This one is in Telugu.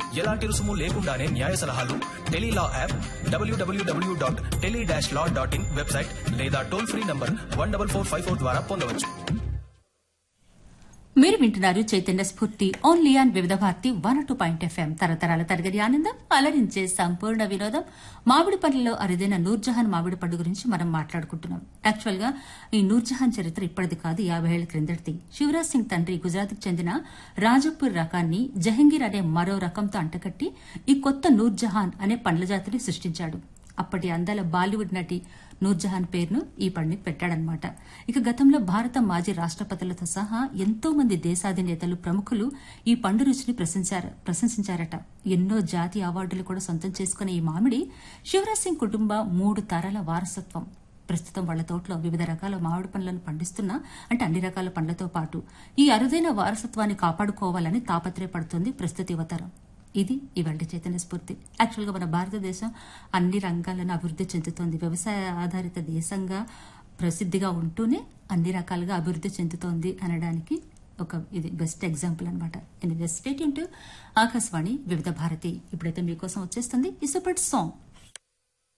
ఎలాంటి రుసుము లేకుండానే న్యాయ సలహాలు tele law app W W W dot tele dash law dot in website లేదా toll free number one double four five four ద్వారా పొందవచ్చు మీరు వింటున్నారు Chaitanya Spoorthi only on Vividha Bharati one two point FM తరతరాల తరగతి ఆనందం అలరించే సంపూర్ణ వినోదం మామిడి పండ్లలో అరుదైన నూర్జహాన్ మామిడి పండు గురించి మనం మాట్లాడుకుంటున్నాం యాక్చువల్ గా ఈ నూర్జహాన్ చరిత్ర ఇప్పటిది కాదు యాభై ఏళ్ల క్రిందటిది శివరాజ్ సింగ్ తండ్రి గుజరాత్కు చెందిన రాజపూర్ రకాన్ని జహంగీర్ అనే మరో రకంతో అంటకట్టి ఈ కొత్త నూర్జహాన్ అనే పండ్ల జాతిని సృష్టించాడు అప్పటి అందాల బాలీవుడ్ నటి నూర్జహాన్ పేరును ఈ పండుగ పెట్టాడనమాట ఇక గతంలో భారత మాజీ రాష్ట్రపతులతో సహా ఎంతో మంది దేశాధినేతలు ప్రముఖులు ఈ పండు రుచిని ప్రశంసారు ప్రశంసించారట ఎన్నో జాతీయ అవార్డులు కూడా సొంతం చేసుకున్న ఈ మామిడి శివరాజ్ సింగ్ కుటుంబ మూడు తరాల వారసత్వం ప్రస్తుతం వాళ్ల తోటలో వివిధ రకాల మామిడి పండ్లను పండిస్తున్నా అంటే అన్ని రకాల పండ్లతో పాటు ఈ అరుదైన వారసత్వాన్ని కాపాడుకోవాలని తాపత్రయపడుతుంది ప్రస్తుత యువతరం ఇది ఇవాళ చైతన్య స్ఫూర్తి యాక్చువల్గా మన భారతదేశం అన్ని రంగాలను అభివృద్ధి చెందుతోంది వ్యవసాయ ఆధారిత దేశంగా ప్రసిద్ధిగా ఉంటూనే అన్ని రకాలుగా అభివృద్ధి చెందుతోంది అనడానికి ఒక ఇది బెస్ట్ ఎగ్జాంపుల్ అనమాట ఎనివే స్టేట్ ఆకాశవాణి వివిధ భారతి ఇప్పుడైతే మీకోసం వచ్చేస్తుంది ఈ సూపర్ సాంగ్